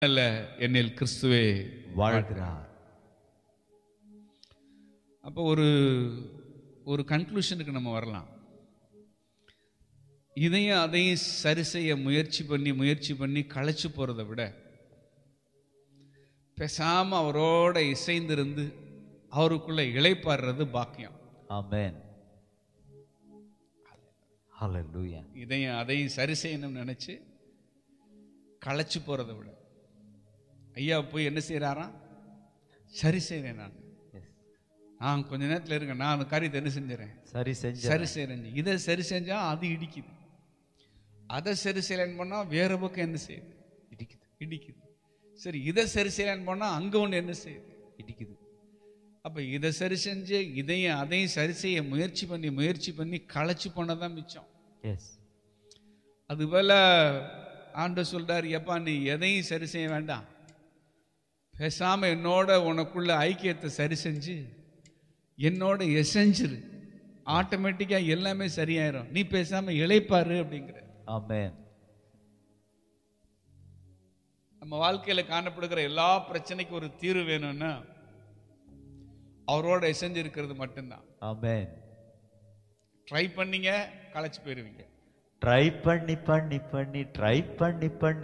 அல்ல என்னில் கிறிஸ்துவே வாழ்கிறார் அப்போ ஒரு ஒரு கன்க்ளூஷனுக்கு நம்ம வரலாம் இதையும் அதையும் சரி செய்ய முயற்சி பண்ணி முயற்சி பண்ணி களைச்சு போறதை விட பேசாம அவரோட இசைந்திருந்து அவருக்குள்ள இளைப்பாடுறது பாக்கியம் ஆமென் ஹalleluya இதையும் அதையும் சரி செய்யணும்னு நினைச்சு களைச்சு போறதை விட ஐயா போய் என்ன செய்யறாராம் சரி செய்றேன் நான் எஸ் நான் கொஞ்ச நேரத்தில் இருங்க நான் அந்த காரியத்தை என்ன செஞ்சுறேன் சரி செஞ்ச சரி செய்கிறேன் இதை சரி செஞ்சா அது இடிக்குது அதை சரி செய்யலைன்னு பண்ணா வேற பக்கம் என்ன செய்யுது இடிக்குது இடிக்குது சரி இதை சரி செய்யலைன்னு பண்ணா அங்க ஒன்று என்ன செய்யுது இடிக்குது அப்ப இதை சரி செஞ்சு இதையும் அதையும் சரி செய்ய முயற்சி பண்ணி முயற்சி பண்ணி களைச்சு போனதான் மிச்சம் எஸ் அதுபோல ஆண்டு சொல்றாரு எப்பா நீ எதையும் சரி செய்ய வேண்டாம் பேசாம என்னோட உனக்குள்ள ஐக்கியத்தை சரி செஞ்சு என்னோட எசைஞ்சிரு ஆட்டோமேட்டிக்கா எல்லாமே சரியாயிரும் நீ பேசாம இளைப்பாரு அப்படிங்கிற ஆமென் நம்ம வாழ்க்கையில காணப்படுகிற எல்லா பிரச்சனைக்கும் ஒரு தீர்வு வேணும்னா அவரோட எசைஞ்சு இருக்கிறது மட்டும்தான் ஆமென் ட்ரை பண்ணீங்க களைச்சு போயிருவீங்க ட்ரை பண்ணி பண்ணி பண்ணி ட்ரை பண்ணி பண்ணி